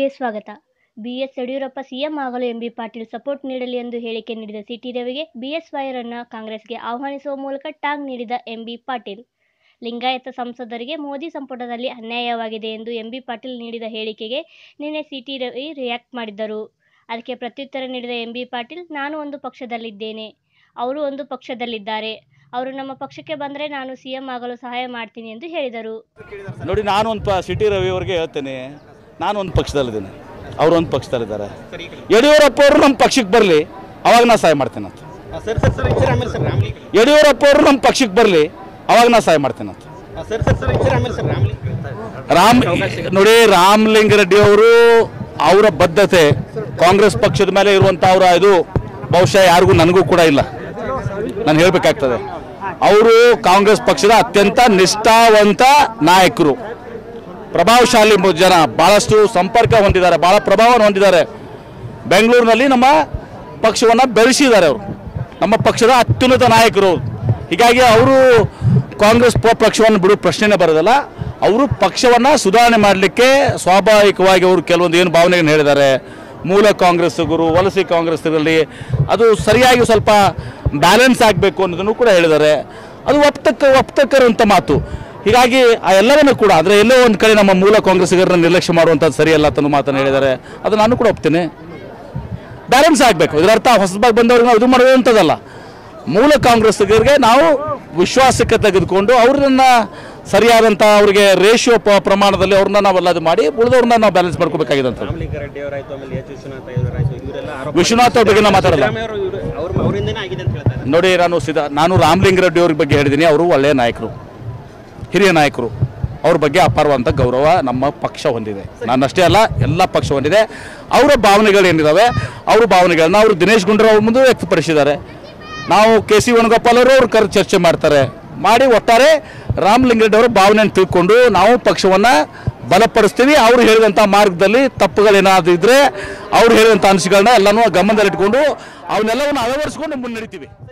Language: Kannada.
ಸ್ವಾಗತ ಬಿಎಸ್ ಯಡಿಯೂರಪ್ಪ ಸಿಎಂ ಆಗಲು ಎಂಬಿ ಪಾಟೀಲ್ ಸಪೋರ್ಟ್ ನೀಡಲಿ ಎಂದು ಹೇಳಿಕೆ ನೀಡಿದ ಸಿಟಿ ರವಿಗೆ ಬಿಎಸ್ವೈರನ್ನ ಕಾಂಗ್ರೆಸ್ಗೆ ಆಹ್ವಾನಿಸುವ ಮೂಲಕ ಟಾಂಗ್ ನೀಡಿದ ಎಂಬಿ ಪಾಟೀಲ್ ಲಿಂಗಾಯತ ಸಂಸದರಿಗೆ ಮೋದಿ ಸಂಪುಟದಲ್ಲಿ ಅನ್ಯಾಯವಾಗಿದೆ ಎಂದು ಎಂಬಿ ಪಾಟೀಲ್ ನೀಡಿದ ಹೇಳಿಕೆಗೆ ನಿನ್ನೆ ಸಿಟಿ ರವಿ ರಿಯಾಕ್ಟ್ ಮಾಡಿದ್ದರು ಅದಕ್ಕೆ ಪ್ರತ್ಯುತ್ತರ ನೀಡಿದ ಎಂಬಿ ಪಾಟೀಲ್ ನಾನು ಒಂದು ಪಕ್ಷದಲ್ಲಿದ್ದೇನೆ ಅವರು ಒಂದು ಪಕ್ಷದಲ್ಲಿದ್ದಾರೆ ಅವರು ನಮ್ಮ ಪಕ್ಷಕ್ಕೆ ಬಂದರೆ ನಾನು ಸಿಎಂ ಆಗಲು ಸಹಾಯ ಮಾಡ್ತೀನಿ ಎಂದು ಹೇಳಿದರು ನೋಡಿ ನಾನು ಒಂದು ಪ ಸಿಟಿ ರವಿ ಅವ್ರಿಗೆ ಹೇಳ್ತೇನೆ ನಾನು ಒಂದು ಪಕ್ಷದಲ್ಲಿದ್ದೀನಿ ಅವರು ಒಂದು ಪಕ್ಷದಲ್ಲಿದ್ದಾರೆ ಯಡಿಯೂರಪ್ಪ ಅವರು ನಮ್ಮ ಪಕ್ಷಕ್ಕೆ ಬರಲಿ ಅವಾಗ ನಾ ಸಹಾಯ ಮಾಡ್ತೇನಂತ ಸರ್ ಸರ್ ಸರ್ ಇದ್ದೀರಾ ಆಮೇಲೆ ಸರ್ ರಾಮ್ಲಿ ಯಡಿಯೂರಪ್ಪ ಅವರು ನಮ್ಮ ಪಕ್ಷಕ್ಕೆ ಬರಲಿ ಅವಾಗ ನಾ ಸಹಾಯ ಮಾಡ್ತೇನಂತ ಸರ್ ಸರ್ ಸರ್ ಇದ್ದೀರಾ ಆಮೇಲೆ ಸರ್ ರಾಮ್ಲಿ ರಾಮ್ ನೋಡಿ ರಾಮಲಿಂಗಾರೆಡ್ಡಿ ಅವರು ಅವರ ಬದ್ಧತೆ ಕಾಂಗ್ರೆಸ್ ಪಕ್ಷದ ಮೇಲೆ ಇರುವಂಥ ಅವರ ಇದು ಬಹುಶಃ ಯಾರಿಗೂ ನನಗೂ ಕೂಡ ಇಲ್ಲ ನಾನು ಹೇಳಬೇಕಾಗ್ತದೆ ಅವರು ಕಾಂಗ್ರೆಸ್ ಪಕ್ಷದ ಅತ್ಯಂತ ನಿಷ್ಠಾವಂತ ನಾಯಕರು ಪ್ರಭಾವಶಾಲಿ ಮು- ಜನ ಭಾಳಷ್ಟು ಸಂಪರ್ಕ ಹೊಂದಿದ್ದಾರೆ ಭಾಳ ಪ್ರಭಾವ ಹೊಂದಿದ್ದಾರೆ ಬೆಂಗಳೂರಿನಲ್ಲಿ ನಮ್ಮ ಪಕ್ಷವನ್ನು ಬೆಳೆಸಿದ್ದಾರೆ ಅವರು ನಮ್ಮ ಪಕ್ಷದ ಅತ್ಯುನ್ನತ ನಾಯಕರು ಅವ್ರು. ಹೀಗಾಗಿ ಅವರು ಕಾಂಗ್ರೆಸ್ ಪ- ಪಕ್ಷವನ್ನು ಬಿಡೋ ಪ್ರಶ್ನೆನೇ ಬರೋದಿಲ್ಲ ಅವರು ಪಕ್ಷವನ್ನು ಸುಧಾರಣೆ ಮಾಡಲಿಕ್ಕೆ ಸ್ವಾಭಾವಿಕವಾಗಿ ಅವರು ಕೆಲವೊಂದು ಏನು ಭಾವನೆಗಳನ್ನು ಹೇಳಿದ್ದಾರೆ ಮೂಲ ಕಾಂಗ್ರೆಸ್ಸಿಗರು ವಲಸೆ ಕಾಂಗ್ರೆಸ್ಸಿಗರಲ್ಲಿ ಅದು ಸರಿಯಾಗಿ ಸ್ವಲ್ಪ ಬ್ಯಾಲೆನ್ಸ್ ಆಗಬೇಕು ಅನ್ನೋದನ್ನು ಕೂಡ ಹೇಳಿದ್ದಾರೆ ಅದು ಒಪ್ತಕ್ಕ ಒಪ್ತಕ್ಕರಂಥ ಮಾತು ಹೀಗಾಗಿ ಆ ಎಲ್ಲವನ್ನೂ ಕೂಡ ಅಂದರೆ ಎಲ್ಲೋ ಒಂದು ಕಡೆ ನಮ್ಮ ಮೂಲ ಕಾಂಗ್ರೆಸ್ಸಿಗರನ್ನ ನಿರ್ಲಕ್ಷ್ಯ ಮಾಡುವಂಥದ್ದು ಸರಿಯಲ್ಲ ಅಂತ ಮಾತನ್ನು ಹೇಳಿದ್ದಾರೆ ಅದು ನಾನು ಕೂಡ ಒಪ್ತೇನೆ ಬ್ಯಾಲೆನ್ಸ್ ಆಗಬೇಕು ಇದರ ಅರ್ಥ ಹೊಸದಾಗಿ ಬಂದವ್ರಿಗೆ ನಾವು ಇದು ಮಾಡುವಂಥದ್ದಲ್ಲ ಮೂಲ ಕಾಂಗ್ರೆಸ್ಸಿಗರಿಗೆ ನಾವು ವಿಶ್ವಾಸಕ್ಕೆ ತೆಗೆದುಕೊಂಡು ಅವ್ರನ್ನ ಸರಿಯಾದಂಥ ಅವ್ರಿಗೆ ರೇಷಿಯೋ ಪ್ರಮಾಣದಲ್ಲಿ ಅವ್ರನ್ನ ನಾವೆಲ್ಲ ಅದು ಮಾಡಿ ಉಳಿದವ್ರನ್ನ ನಾವು ಬ್ಯಾಲೆನ್ಸ್ ಮಾಡ್ಕೋಬೇಕಾಗಿದೆ ಅಂತ ರಾಮಲಿಂಗಾರೆಡ್ಡಿ ಅವರಾಯ್ತು ಆಮೇಲೆ ಎಚ್ ವಿಶ್ವನಾಥ ಅವರಾಯ್ತು ಇವರೆಲ್ಲ ಆರೋಪ ವಿಶ್ವನಾಥ್ ಅವ್ರ ಬಗ್ಗೆ ನಾವು ಮಾತಾಡಲ್ಲ ಸಿದ್ದರಾಮಯ್ಯ ಅವರು ಇವರು ಅವ್ರ ಅವರಿಂದನೇ ಆಗಿದೆ ಅಂತ ಹೇಳ್ತಾರೆ ನೋಡಿ ನಾನು ಸಿದ ನಾನು ರಾಮಲಿಂಗರೆಡ್ಡಿ ಅವ್ರ ಬಗ್ಗೆ ಹೇಳಿದ್ದೀನಿ ಅವರು ಒಳ್ಳೆಯ ನಾಯಕರು ಹಿರಿಯ ನಾಯಕರು ಅವ್ರ ಬಗ್ಗೆ ಅಪಾರವಾದಂಥ ಗೌರವ ನಮ್ಮ ಪಕ್ಷ ಹೊಂದಿದೆ ನಾನಷ್ಟೇ ಅಲ್ಲ ಎಲ್ಲ ಪಕ್ಷ ಹೊಂದಿದೆ ಅವರ ಭಾವನೆಗಳು ಏನಿದ್ದಾವೆ ಅವ್ರ ಭಾವನೆಗಳನ್ನ ಅವರು ದಿನೇಶ್ ಗುಂಡೂರಾವ್ ಅವ್ರ ಮುಂದೆ ವ್ಯಕ್ತಪಡಿಸಿದ್ದಾರೆ ನಾವು ಕೆ ಸಿ ವೇಣುಗೋಪಾಲ್ ಅವರು ಅವ್ರ ಕರ್ ಚರ್ಚೆ ಮಾಡ್ತಾರೆ ಮಾಡಿ ಒಟ್ಟಾರೆ ರಾಮಲಿಂಗರೆಡ್ಡಿ ಅವರ ಭಾವನೆಯನ್ನು ತಿಳ್ಕೊಂಡು ನಾವು ಪಕ್ಷವನ್ನು ಬಲಪಡಿಸ್ತೀವಿ ಅವ್ರು ಹೇಳಿದಂಥ ಮಾರ್ಗದಲ್ಲಿ ತಪ್ಪುಗಳೇನಾದ್ರು ಇದ್ದರೆ ಅವ್ರು ಹೇಳಿದಂಥ ಅಂಶಗಳನ್ನ ಎಲ್ಲನೂ ಗಮನದಲ್ಲಿಟ್ಕೊಂಡು ಅವನ್ನೆಲ್ಲವನ್ನು ಅಳವಡಿಸ್ಕೊಂಡು ಮುನ್ನಡಿತೀವಿ